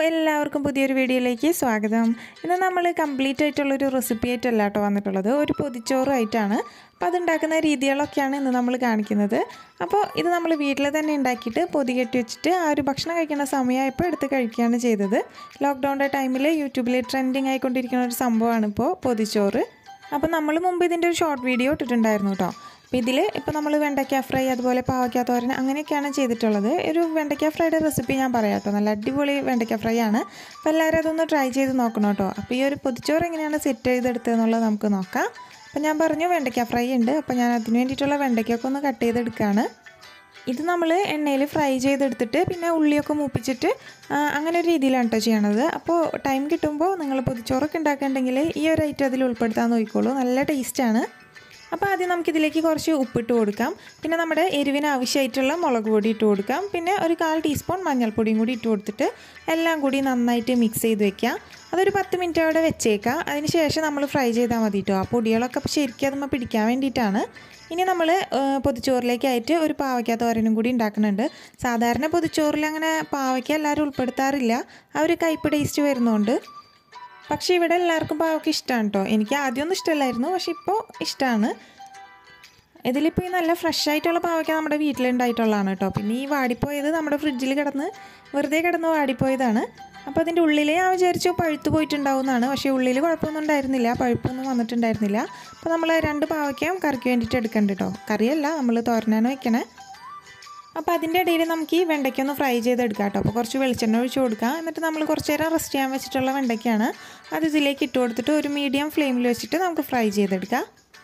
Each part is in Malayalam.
എല്ലാവർക്കും പുതിയൊരു വീഡിയോയിലേക്ക് സ്വാഗതം ഇന്ന് നമ്മൾ കംപ്ലീറ്റ് ആയിട്ടുള്ളൊരു റെസിപ്പി ആയിട്ടല്ല കേട്ടോ വന്നിട്ടുള്ളത് ഒരു പൊതിച്ചോറുമായിട്ടാണ് അപ്പോൾ അതുണ്ടാക്കുന്ന രീതികളൊക്കെയാണ് ഇന്ന് നമ്മൾ കാണിക്കുന്നത് അപ്പോൾ ഇത് നമ്മൾ വീട്ടിൽ തന്നെ ഉണ്ടാക്കിയിട്ട് പൊതി കെട്ടി വെച്ചിട്ട് ആ ഒരു ഭക്ഷണം കഴിക്കുന്ന സമയമായപ്പോൾ എടുത്ത് കഴിക്കുകയാണ് ചെയ്തത് ലോക്ക്ഡൗണിൻ്റെ ടൈമിൽ യൂട്യൂബിൽ ട്രെൻഡിങ് ആയിക്കൊണ്ടിരിക്കുന്ന ഒരു സംഭവമാണ് ഇപ്പോൾ പൊതിച്ചോറ് അപ്പോൾ നമ്മൾ മുമ്പ് ഇതിൻ്റെ ഒരു ഷോർട്ട് വീഡിയോ ഇട്ടിട്ടുണ്ടായിരുന്നു കേട്ടോ അപ്പോൾ ഇതിൽ ഇപ്പോൾ നമ്മൾ വെണ്ടയ്ക്ക ഫ്രൈ അതുപോലെ പാവയ്ക്ക തോരൻ അങ്ങനെയൊക്കെയാണ് ചെയ്തിട്ടുള്ളത് ഒരു വെണ്ടയ്ക്ക ഫ്രൈയുടെ റെസിപ്പി ഞാൻ പറയാം കേട്ടോ നല്ല അടിപൊളി വെണ്ടയ്ക്ക ഫ്രൈ ആണ് അപ്പോൾ എല്ലാവരും അതൊന്ന് ട്രൈ ചെയ്ത് നോക്കണം കേട്ടോ അപ്പോൾ ഈ ഒരു പൊതിച്ചോറ് എങ്ങനെയാണ് സെറ്റ് ചെയ്തെടുത്തതെന്നുള്ളത് നമുക്ക് നോക്കാം അപ്പോൾ ഞാൻ പറഞ്ഞു വെണ്ടയ്ക്ക ഫ്രൈ ഉണ്ട് അപ്പോൾ ഞാൻ അതിന് വേണ്ടിയിട്ടുള്ള വെണ്ടയ്ക്കൊക്കെ ഒന്ന് കട്ട് ചെയ്തെടുക്കുകയാണ് ഇത് നമ്മൾ എണ്ണയിൽ ഫ്രൈ ചെയ്തെടുത്തിട്ട് പിന്നെ ഉള്ളിയൊക്കെ മൂപ്പിച്ചിട്ട് ആ, അങ്ങനെ ഒരു രീതിയിലാണ് കേട്ടോ ചെയ്യണത് അപ്പോൾ ടൈം കിട്ടുമ്പോൾ നിങ്ങൾ പൊതിച്ചോറൊക്കെ ഉണ്ടാക്കുന്നുണ്ടെങ്കിൽ ഈ ഒരു ഐറ്റം അതിൽ ഉൾപ്പെടുത്താൻ നോക്കിക്കോളൂ നല്ല ടേസ്റ്റാണ് അപ്പോൾ ആദ്യം നമുക്കിതിലേക്ക് കുറച്ച് ഉപ്പിട്ട് കൊടുക്കാം പിന്നെ നമ്മുടെ എരിവിന് ആവശ്യമായിട്ടുള്ള മുളക് പൊടി ഇട്ട് കൊടുക്കാം പിന്നെ ഒരു കാൽ ടീസ്പൂൺ മഞ്ഞൾപ്പൊടിയും കൂടി ഇട്ട് കൊടുത്തിട്ട് എല്ലാം കൂടി നന്നായിട്ട് മിക്സ് ചെയ്ത് വെക്കാം അതൊരു പത്ത് മിനിറ്റ് അവിടെ വെച്ചേക്കാം അതിന് ശേഷം നമ്മൾ ഫ്രൈ ചെയ്താൽ മതി കേട്ടോ ആ പൊടികളൊക്കെ അപ്പോൾ ശരിക്കും അതുമ്പോൾ പിടിക്കാൻ വേണ്ടിയിട്ടാണ് ഇനി നമ്മൾ പൊതിച്ചോറിലേക്കായിട്ട് ഒരു പാവയ്ക്ക തോരനും കൂടി ഉണ്ടാക്കുന്നുണ്ട് സാധാരണ പൊതിച്ചോറിൽ അങ്ങനെ പാവയ്ക്ക എല്ലാവരും ഉൾപ്പെടുത്താറില്ല ആ ഒരു കയ്പ്പ് ടേസ്റ്റ് വരുന്നതുകൊണ്ട് പക്ഷേ ഇവിടെ എല്ലാവർക്കും പാവയ്ക്ക ഇഷ്ടമാണ് കേട്ടോ എനിക്ക് ആദ്യമൊന്നും ഇഷ്ടമല്ലായിരുന്നു പക്ഷെ ഇപ്പോൾ ഇഷ്ടമാണ് ഇതിലിപ്പോൾ ഈ നല്ല ഫ്രഷ് ആയിട്ടുള്ള പാവയ്ക്ക നമ്മുടെ വീട്ടിലുണ്ടായിട്ടുള്ളതാണ് കേട്ടോ പിന്നെ ഈ വാടിപ്പോയത് നമ്മുടെ ഫ്രിഡ്ജിൽ കിടന്ന് വെറുതെ കിടന്ന് വാടിപ്പോയതാണ് അപ്പോൾ അതിൻ്റെ ഉള്ളിൽ ഞാൻ വിചാരിച്ചു പഴുത്ത് പോയിട്ടുണ്ടാവുന്നതാണ് പക്ഷേ ഉള്ളിൽ കുഴപ്പമൊന്നും ഉണ്ടായിരുന്നില്ല പഴുപ്പൊന്നും വന്നിട്ടുണ്ടായിരുന്നില്ല അപ്പോൾ നമ്മൾ രണ്ട് പാവയ്ക്കയും കറിക്ക് വേണ്ടിയിട്ട് എടുക്കണ്ട കേട്ടോ കറിയല്ല നമ്മൾ തോരനാണ് വെക്കണേ അപ്പോൾ അതിൻ്റെ ഇടയിൽ നമുക്ക് ഈ വെണ്ടയ്ക്ക ഒന്ന് ഫ്രൈ ചെയ്തെടുക്കാം കേട്ടോ അപ്പോൾ കുറച്ച് വെളിച്ചെണ്ണ ഒഴിച്ച് കൊടുക്കാം എന്നിട്ട് നമ്മൾ കുറച്ച് നേരം റെസ്റ്റ് ചെയ്യാൻ വെച്ചിട്ടുള്ള വെണ്ടയ്ക്കാണ് അത് ഇതിലേക്ക് ഇട്ട് കൊടുത്തിട്ട് ഒരു മീഡിയം ഫ്ലെയിമിൽ വെച്ചിട്ട് നമുക്ക് ഫ്രൈ ചെയ്തെടുക്കാം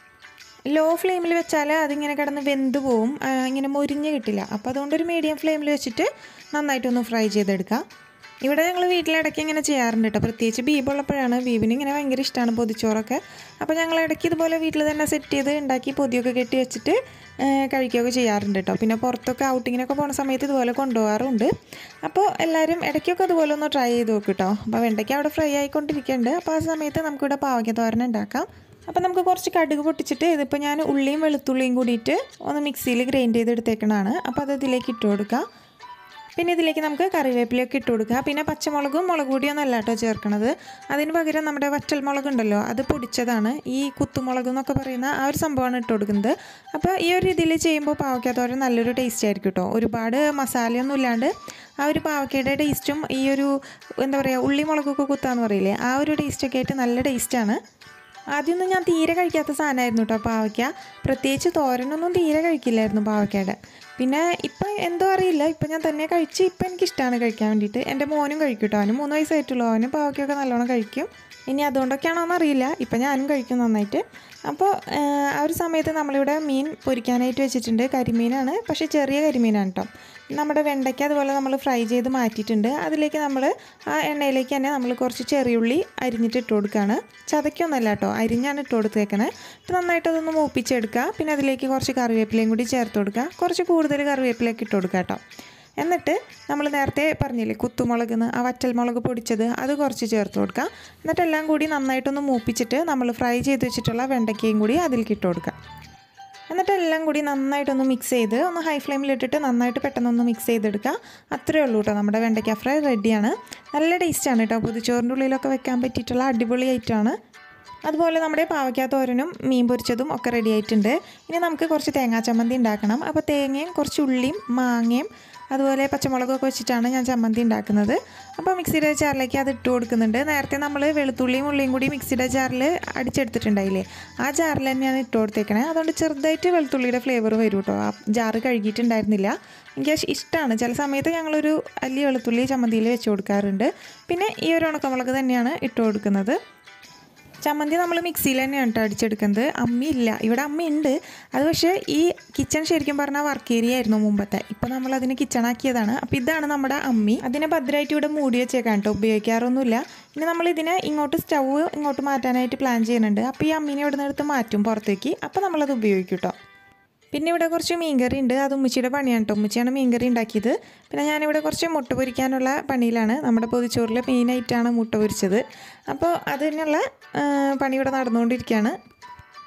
ലോ ഫ്ലെയിമിൽ വെച്ചാൽ അതിങ്ങനെ കിടന്ന് വെന്ത് പോവും ആ, ഇങ്ങനെ മൊരിഞ്ഞ് കിട്ടില്ല അപ്പോൾ അതുകൊണ്ട് ഒരു മീഡിയം ഫ്ലെയിമിൽ വെച്ചിട്ട് നന്നായിട്ടൊന്ന് ഫ്രൈ ചെയ്തെടുക്കാം ഇവിടെ ഞങ്ങൾ വീട്ടിലിടയ്ക്ക് ഇങ്ങനെ ചെയ്യാറുണ്ട് കേട്ടോ പ്രത്യേകിച്ച് ബീബ് ഉള്ളപ്പോഴാണ് ബീബിന് ഇങ്ങനെ ഭയങ്കര ഇഷ്ടമാണ് പൊതിച്ചോറൊക്കെ അപ്പോൾ ഞങ്ങൾ ഇടയ്ക്ക് ഇതുപോലെ വീട്ടിൽ തന്നെ സെറ്റ് ചെയ്ത് ഉണ്ടാക്കി പൊതിയൊക്കെ കെട്ടി വെച്ചിട്ട് ആ, കഴിക്കുകയൊക്കെ ചെയ്യാറുണ്ട് കേട്ടോ പിന്നെ പുറത്തൊക്കെ ഔട്ടിങ്ങിനൊക്കെ പോകുന്ന സമയത്ത് ഇതുപോലെ കൊണ്ടുപോകാറുണ്ട് അപ്പോൾ എല്ലാവരും ഇടയ്ക്കൊക്കെ അതുപോലെ ഒന്ന് ട്രൈ ചെയ്ത് നോക്കും കേട്ടോ അപ്പോൾ വെണ്ടയ്ക്ക് അവിടെ ഫ്രൈ ആയിക്കൊണ്ടിരിക്കുന്നുണ്ട് അപ്പോൾ ആ സമയത്ത് നമുക്കിവിടെ പാവയ്ക്ക തോരൻ ഉണ്ടാക്കാം അപ്പോൾ നമുക്ക് കുറച്ച് കടുക് പൊട്ടിച്ചിട്ട് ഇതിപ്പോൾ ഞാൻ ഉള്ളിയും വെളുത്തുള്ളിയും കൂടിയിട്ട് ഒന്ന് മിക്സിയിൽ ഗ്രൈൻഡ് ചെയ്ത് എടുത്തേക്കണതാണ് അപ്പോൾ അത് ഇതിലേക്ക് ഇട്ട് കൊടുക്കാം പിന്നെ ഇതിലേക്ക് നമുക്ക് കറിവേപ്പിലയൊക്കെ ഇട്ട് കൊടുക്കുക പിന്നെ പച്ചമുളകും മുളക് പൊടിയൊന്നും അല്ല കേട്ടോ ചേർക്കണത് അതിന് പകരം നമ്മുടെ വറ്റൽ മുളക് ഉണ്ടല്ലോ അത് പൊടിച്ചതാണ് ഈ കുത്തുമുളക് എന്നൊക്കെ പറയുന്ന ആ ഒരു സംഭവമാണ് ഇട്ട് കൊടുക്കുന്നത് അപ്പോൾ ഈ ഒരു രീതിയിൽ ചെയ്യുമ്പോൾ പാവയ്ക്കാത്തോരൻ നല്ലൊരു ടേസ്റ്റ് ആയിരിക്കും കേട്ടോ ഒരുപാട് മസാലയൊന്നും ഇല്ലാണ്ട് ആ ഒരു പാവയ്ക്കയുടെ ടേസ്റ്റും ഈ ഒരു എന്താ പറയുക ഉള്ളി മുളകൊക്കെ കുത്താന്ന് പറയില്ലേ ആ ഒരു ടേസ്റ്റൊക്കെ ആയിട്ട് നല്ല ടേസ്റ്റാണ് ആദ്യമൊന്നും ഞാൻ തീരെ കഴിക്കാത്ത സാധനമായിരുന്നു കേട്ടോ പാവയ്ക്ക പ്രത്യേകിച്ച് തോരനൊന്നും തീരെ കഴിക്കില്ലായിരുന്നു പാവയ്ക്കയുടെ പിന്നെ ഇപ്പം എന്തോ അറിയില്ല ഇപ്പം ഞാൻ തന്നെ കഴിച്ച് ഇപ്പം എനിക്ക് ഇഷ്ടമാണ് കഴിക്കാൻ വേണ്ടിയിട്ട് എൻ്റെ മോനും കഴിക്കും കേട്ടോ അവന് മൂന്ന് വയസ്സായിട്ടുള്ളൂ അവന് പാവയ്ക്കൊക്കെ നല്ലോണം കഴിക്കും ഇനി അതുകൊണ്ടൊക്കെയാണോ എന്നറിയില്ല ഇപ്പം ഞാനും കഴിക്കും നന്നായിട്ട് അപ്പോൾ ആ ഒരു സമയത്ത് നമ്മളിവിടെ മീൻ പൊരിക്കാനായിട്ട് വെച്ചിട്ടുണ്ട് കരിമീനാണ് പക്ഷേ ചെറിയ കരിമീനാണ് കേട്ടോ നമ്മുടെ വെണ്ടയ്ക്ക അതുപോലെ നമ്മൾ ഫ്രൈ ചെയ്ത് മാറ്റിയിട്ടുണ്ട് അതിലേക്ക് നമ്മൾ ആ എണ്ണയിലേക്ക് തന്നെ നമ്മൾ കുറച്ച് ചെറിയുള്ളി അരിഞ്ഞിട്ട് ഇട്ട് കൊടുക്കുകയാണ് ചതയ്ക്കൊന്നുമല്ല കേട്ടോ അരിഞ്ഞാണ് ഇട്ട് കൊടുത്തേക്കണേ അപ്പോൾ നന്നായിട്ട് അതൊന്ന് മൂപ്പിച്ചെടുക്കുക പിന്നെ അതിലേക്ക് കുറച്ച് കറിവേപ്പിലയും കൂടി ചേർത്ത് കൊടുക്കുക കുറച്ച് കൂടുതൽ കറിവേപ്പിലയൊക്കെ ഇട്ട് കൊടുക്കുക കേട്ടോ എന്നിട്ട് നമ്മൾ നേരത്തെ പറഞ്ഞില്ലേ കുത്തുമുളക് എന്ന് ആ വറ്റൽമുളക് പൊടിച്ചത് അത് കുറച്ച് ചേർത്ത് കൊടുക്കുക എന്നിട്ട് എല്ലാം കൂടി നന്നായിട്ടൊന്ന് മൂപ്പിച്ചിട്ട് നമ്മൾ ഫ്രൈ ചെയ്ത് വെച്ചിട്ടുള്ള വെണ്ടയ്ക്കയും കൂടി അതിലേക്ക് ഇട്ട് കൊടുക്കുക എന്നിട്ട് എല്ലാം കൂടി നന്നായിട്ടൊന്ന് മിക്സ് ചെയ്ത് ഒന്ന് ഹൈ ഫ്ലെയിമിലിട്ടിട്ട് നന്നായിട്ട് പെട്ടെന്നൊന്ന് മിക്സ് ചെയ്തെടുക്കുക അത്രയേ ഉള്ളൂ കേട്ടോ നമ്മുടെ വെണ്ടയ്ക്ക ഫ്രൈ റെഡിയാണ് നല്ല ടേസ്റ്റാണ് കേട്ടോ പുതുച്ചോറിൻ്റെ ഉള്ളിലൊക്കെ വെക്കാൻ പറ്റിയിട്ടുള്ള അടിപൊളി ഐറ്റമാണ് അതുപോലെ നമ്മുടെ പാവയ്ക്ക തോരനും മീൻ പൊരിച്ചതും ഒക്കെ റെഡി ആയിട്ടുണ്ട് ഇനി നമുക്ക് കുറച്ച് തേങ്ങാ ചമ്മന്തി ഉണ്ടാക്കണം അപ്പോൾ തേങ്ങയും കുറച്ച് ഉള്ളിയും മാങ്ങയും അതുപോലെ പച്ചമുളകൊക്കെ വെച്ചിട്ടാണ് ഞാൻ ചമ്മന്തി ഉണ്ടാക്കുന്നത് അപ്പോൾ മിക്സിയുടെ ജാറിലേക്ക് അത് ഇട്ട് കൊടുക്കുന്നുണ്ട് നേരത്തെ നമ്മൾ വെളുത്തുള്ളിയും ഉള്ളിയും കൂടി മിക്സിയുടെ ജാറിൽ അടിച്ചെടുത്തിട്ടുണ്ടായില്ലേ ആ ജാറിൽ തന്നെയാണ് ഇട്ട് കൊടുത്തേക്കണേ അതുകൊണ്ട് ചെറുതായിട്ട് വെളുത്തുള്ളിയുടെ ഫ്ലേവർ വരും കേട്ടോ ആ ജാറ് കഴുകിയിട്ടുണ്ടായിരുന്നില്ല എനിക്ക് ഇഷ്ടമാണ് ചില സമയത്ത് ഞങ്ങളൊരു അല്ലി വെളുത്തുള്ളി ചമ്മന്തിയിൽ വെച്ച് കൊടുക്കാറുണ്ട് പിന്നെ ഈ ഒരു ഉണക്കമുളക് തന്നെയാണ് ഇട്ട് കൊടുക്കുന്നത് ചമ്മന്തി നമ്മൾ മിക്സിയിൽ തന്നെയാണ് കേട്ടോ അടിച്ചെടുക്കുന്നത് അമ്മി ഇല്ല ഇവിടെ അമ്മ ഉണ്ട് അത് പക്ഷേ ഈ കിച്ചൺ ശരിക്കും പറഞ്ഞാൽ വർക്ക് ഏരിയ ആയിരുന്നു മുമ്പത്തെ ഇപ്പോൾ നമ്മൾ അതിന് കിച്ചൺ ആക്കിയതാണ് അപ്പോൾ ഇതാണ് നമ്മുടെ അമ്മി അതിനെ ഭദ്രമായിട്ട് ഇവിടെ മൂടി വെച്ചേക്കാം കേട്ടോ ഉപയോഗിക്കാറൊന്നുമില്ല ഇനി നമ്മൾ ഇതിനെ ഇങ്ങോട്ട് സ്റ്റൗ ഇങ്ങോട്ട് മാറ്റാനായിട്ട് പ്ലാൻ ചെയ്യുന്നുണ്ട് അപ്പോൾ ഈ അമ്മീനെ ഇവിടെ നിന്ന് എടുത്ത് മാറ്റും പുറത്തേക്ക് അപ്പോൾ നമ്മളത് ഉപയോഗിക്കും കേട്ടോ പിന്നെ ഇവിടെ കുറച്ച് മീൻകറി ഉണ്ട് അത് ഉമ്മച്ചിയുടെ പണിയാണ് കേട്ടോ ഉമ്മച്ചിയാണ് മീൻകറി ഉണ്ടാക്കിയത് പിന്നെ ഞാനിവിടെ കുറച്ച് മുട്ട പൊരിക്കാനുള്ള പണിയിലാണ് നമ്മുടെ പൊതിച്ചോറിൽ മെയിനായിട്ടാണ് മുട്ട പൊരിച്ചത് അപ്പോൾ അതിനുള്ള ആ, പണി ഇവിടെ നടന്നുകൊണ്ടിരിക്കുകയാണ്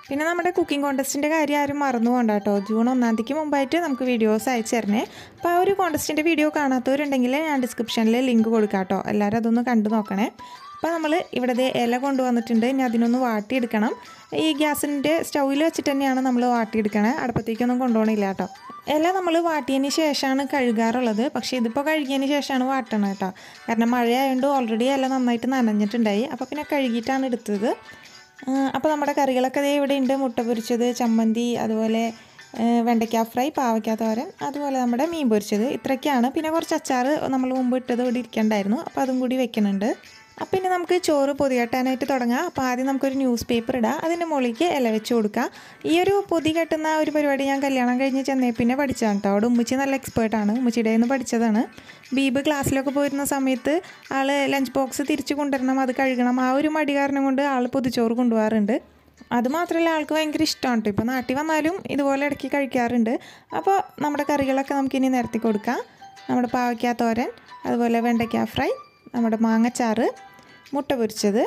പിന്നെ നമ്മുടെ കുക്കിംഗ് കോൺടെസ്റ്റിൻ്റെ കാര്യം ആരും മറന്നു പോകണ്ട കേട്ടോ ജൂൺ ഒന്നാം തീയതിക്ക് മുമ്പായിട്ട് നമുക്ക് വീഡിയോസ് അയച്ചു തരണേ അപ്പോൾ ആ ഒരു കോൺടെസ്റ്റിൻ്റെ വീഡിയോ കാണാത്തവരുണ്ടെങ്കിൽ ഞാൻ ഡിസ്ക്രിപ്ഷനിൽ ലിങ്ക് കൊടുക്കാം കേട്ടോ എല്ലാവരും അതൊന്ന് കണ്ടു നോക്കണേ അപ്പോൾ നമ്മൾ ഇവിടെ ദേ ഇല കൊണ്ടുവന്നിട്ടുണ്ട് ഇനി അതിനൊന്ന് വാട്ടിയെടുക്കണം ഈ ഗ്യാസിൻ്റെ സ്റ്റൗവിൽ വെച്ചിട്ട് തന്നെയാണ് നമ്മൾ വാട്ടിയെടുക്കണേ അടുപ്പത്തേക്കൊന്നും കൊണ്ടുപോകണില്ല കേട്ടോ ഇല നമ്മൾ വാട്ടിയതിന് ശേഷമാണ് കഴുകാറുള്ളത് പക്ഷേ ഇതിപ്പോൾ കഴുകിയതിന് ശേഷമാണ് വാട്ടണം കേട്ടോ കാരണം മഴയായതുകൊണ്ട് ഓൾറെഡി ഇല നന്നായിട്ട് നനഞ്ഞിട്ടുണ്ടായി അപ്പോൾ പിന്നെ കഴുകിയിട്ടാണ് എടുത്തത് അപ്പോൾ നമ്മുടെ കറികളൊക്കെ ദേ ഇവിടെ ഉണ്ട് മുട്ട പൊരിച്ചത് ചമ്മന്തി അതുപോലെ വെണ്ടയ്ക്ക ഫ്രൈ പാവയ്ക്ക തോരൻ അതുപോലെ നമ്മുടെ മീൻ പൊരിച്ചത് ഇത്രയൊക്കെയാണ് പിന്നെ കുറച്ച് അച്ചാർ നമ്മൾ മുമ്പ് ഇട്ടത് ഇവിടെ ഇരിക്കണ്ടായിരുന്നു അപ്പോൾ അതും കൂടി വെക്കുന്നുണ്ട് അപ്പം ഇനി നമുക്ക് ചോറ് പൊതികെട്ടാനായിട്ട് തുടങ്ങാം അപ്പോൾ ആദ്യം നമുക്കൊരു ന്യൂസ് പേപ്പർ ഇടാം അതിൻ്റെ മുകളിലേക്ക് ഇല വെച്ച് കൊടുക്കാം ഈ ഒരു പൊതി കെട്ടുന്ന ഒരു പരിപാടി ഞാൻ കല്യാണം കഴിഞ്ഞ് ചെന്നേ പിന്നെ പഠിച്ചതാണ് കേട്ടോ അവിടെ ഉമ്മച്ചി നല്ല എക്സ്പേർട്ടാണ് ഉമ്മച്ചിയുടെ നിന്ന് പഠിച്ചതാണ് ബീബ് ക്ലാസ്സിലൊക്കെ പോയിരുന്ന സമയത്ത് ആൾ ലഞ്ച് ബോക്സ് തിരിച്ച് കൊണ്ടുവരണം അത് കഴുകണം ആ ഒരു മടി കാരണം കൊണ്ട് ആൾ പൊതിച്ചോറ് കൊണ്ടുപോകാറുണ്ട് അത് മാത്രമല്ല ആൾക്ക് ഭയങ്കര ഇഷ്ടമാണ് കേട്ടോ ഇപ്പോൾ നാട്ടിൽ വന്നാലും ഇതുപോലെ ഇടയ്ക്ക് കഴിക്കാറുണ്ട് അപ്പോൾ നമ്മുടെ കറികളൊക്കെ നമുക്കിനി നിരത്തി കൊടുക്കാം നമ്മുടെ പാവയ്ക്ക തോരൻ അതുപോലെ വെണ്ടയ്ക്ക ഫ്രൈ നമ്മുടെ മാങ്ങച്ചാറ് മുട്ട പൊരിച്ചത്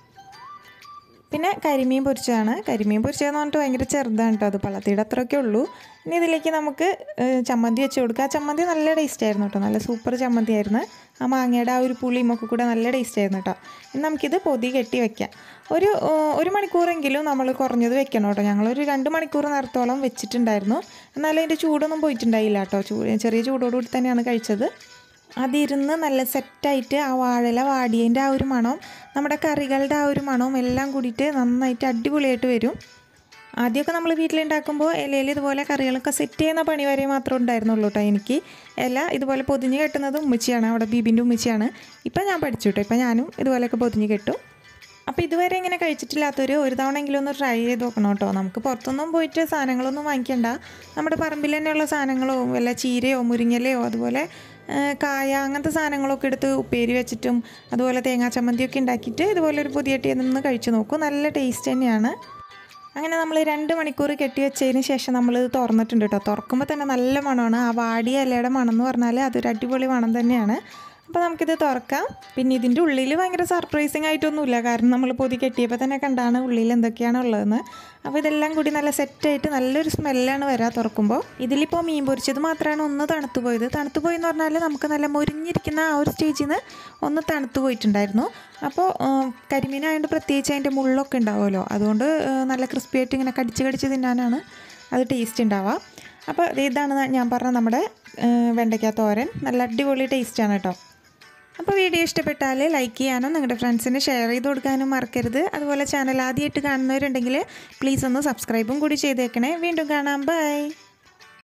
പിന്നെ കരിമീൻ പൊരിച്ചതാണ് കരിമീൻ പൊരിച്ചതെന്ന് പറഞ്ഞിട്ട് ഭയങ്കര ചെറുതാണ് കേട്ടോ അത് പള്ളത്തിയുടെ അത്രയൊക്കെ ഉള്ളൂ ഇനി ഇതിലേക്ക് നമുക്ക് ചമ്മന്തി വെച്ച് കൊടുക്കുക ആ ചമ്മന്തി നല്ല ടേസ്റ്റ് ആയിരുന്നു കേട്ടോ നല്ല സൂപ്പർ ചമ്മന്തി ആയിരുന്നു ആ മാങ്ങയുടെ ആ ഒരു പുളിയും ഒക്കെ കൂടെ നല്ല ടേസ്റ്റ് ആയിരുന്നു കേട്ടോ ഇനി നമുക്കിത് പൊതി കെട്ടി വെക്കാം ഒരു ഒരു മണിക്കൂറെങ്കിലും നമ്മൾ കുറഞ്ഞത് വെക്കണം കേട്ടോ ഞങ്ങളൊരു രണ്ട് മണിക്കൂർ നേരത്തോളം വെച്ചിട്ടുണ്ടായിരുന്നു എന്നാലും അതിൻ്റെ ചൂടൊന്നും പോയിട്ടുണ്ടായില്ല കേട്ടോ ചൂ ചെറിയ ചൂടോടുകൂടി തന്നെയാണ് കഴിച്ചത് അതിരുന്ന് നല്ല സെറ്റായിട്ട് ആ വാഴല വാടിയതിൻ്റെ ആ ഒരു മണവും നമ്മുടെ കറികളുടെ ആ ഒരു മണവും എല്ലാം കൂടിയിട്ട് നന്നായിട്ട് അടിപൊളിയായിട്ട് വരും ആദ്യമൊക്കെ നമ്മൾ വീട്ടിലുണ്ടാക്കുമ്പോൾ ഇലയിൽ ഇതുപോലെ കറികളൊക്കെ സെറ്റ് ചെയ്യുന്ന പണി വരെ മാത്രമേ ഉണ്ടായിരുന്നുള്ളൂ കേട്ടോ എനിക്ക് ഇല ഇതുപോലെ പൊതിഞ്ഞ് കെട്ടുന്നത് ഉമ്മച്ചിയാണ് അവിടെ ബീബിൻ്റെ ഉമ്മച്ചിയാണ് ഇപ്പം ഞാൻ പഠിച്ചു കേട്ടോ ഇപ്പം ഞാനും ഇതുപോലെയൊക്കെ പൊതിഞ്ഞ് കെട്ടും അപ്പോൾ ഇതുവരെ ഇങ്ങനെ കഴിച്ചിട്ടില്ലാത്തവർ ഒരു തവണയെങ്കിലും ഒന്ന് ട്രൈ ചെയ്ത് നോക്കണം കേട്ടോ നമുക്ക് പുറത്തൊന്നും പോയിട്ട് സാധനങ്ങളൊന്നും വാങ്ങിക്കണ്ട നമ്മുടെ പറമ്പിൽ തന്നെയുള്ള സാധനങ്ങളോ വല്ല ചീരയോ മുരിങ്ങലയോ അതുപോലെ കായ അങ്ങനത്തെ സാധനങ്ങളൊക്കെ എടുത്ത് ഉപ്പേരി വെച്ചിട്ടും അതുപോലെ തേങ്ങാ ചമ്മന്തിയൊക്കെ ഉണ്ടാക്കിയിട്ട് ഇതുപോലെ ഒരു പുതിയ ടീ നിന്ന് കഴിച്ചു നോക്കൂ നല്ല ടേസ്റ്റ് തന്നെയാണ് അങ്ങനെ നമ്മൾ രണ്ട് മണിക്കൂർ കെട്ടി വെച്ചതിന് ശേഷം നമ്മൾ തുറന്നിട്ടുണ്ട് കേട്ടോ തുറക്കുമ്പോൾ തന്നെ നല്ല മണമാണ് ആ വാടിയ ഇലയുടെ മണം എന്ന് പറഞ്ഞാൽ അതൊരു അടിപൊളി മണം തന്നെയാണ് അപ്പോൾ നമുക്കിത് തുറക്കാം പിന്നെ ഇതിൻ്റെ ഉള്ളിൽ ഭയങ്കര സർപ്രൈസിങ് ആയിട്ടൊന്നുമില്ല കാരണം നമ്മൾ പൊതി കെട്ടിയപ്പോൾ തന്നെ കണ്ടാണ് ഉള്ളിൽ എന്തൊക്കെയാണ് ഉള്ളതെന്ന് അപ്പോൾ ഇതെല്ലാം കൂടി നല്ല സെറ്റായിട്ട് നല്ലൊരു സ്മെല്ലാണ് വരാ തുറക്കുമ്പോൾ ഇതിലിപ്പോൾ മീൻ പൊരിച്ചത് മാത്രമാണ് ഒന്ന് തണുത്തു പോയത് തണുത്തു പോയി എന്ന് പറഞ്ഞാൽ നമുക്ക് നല്ല മുരിഞ്ഞിരിക്കുന്ന ആ ഒരു സ്റ്റേജിൽ നിന്ന് ഒന്ന് തണുത്തു പോയിട്ടുണ്ടായിരുന്നു അപ്പോൾ കരിമീനായതുകൊണ്ട് പ്രത്യേകിച്ച് അതിൻ്റെ മുള്ളൊക്കെ ഉണ്ടാവുമല്ലോ അതുകൊണ്ട് നല്ല ക്രിസ്പി ആയിട്ട് ഇങ്ങനെ കടിച്ച് കടിച്ച് തിന്നാനാണ് അത് ടേസ്റ്റ് ഉണ്ടാവുക അപ്പോൾ ഇതാണ് ഞാൻ പറഞ്ഞ നമ്മുടെ വെണ്ടയ്ക്ക തോരൻ നല്ല അടിപൊളി ടേസ്റ്റാണ് കേട്ടോ അപ്പോൾ വീഡിയോ ഇഷ്ടപ്പെട്ടാൽ ലൈക്ക് ചെയ്യാനും നിങ്ങളുടെ ഫ്രണ്ട്സിന് ഷെയർ ചെയ്ത് കൊടുക്കാനും മറക്കരുത് അതുപോലെ ചാനൽ ആദ്യമായിട്ട് കാണുന്നവരുണ്ടെങ്കിൽ പ്ലീസ് ഒന്ന് സബ്സ്ക്രൈബും കൂടി ചെയ്തേക്കണേ വീണ്ടും കാണാം ബൈ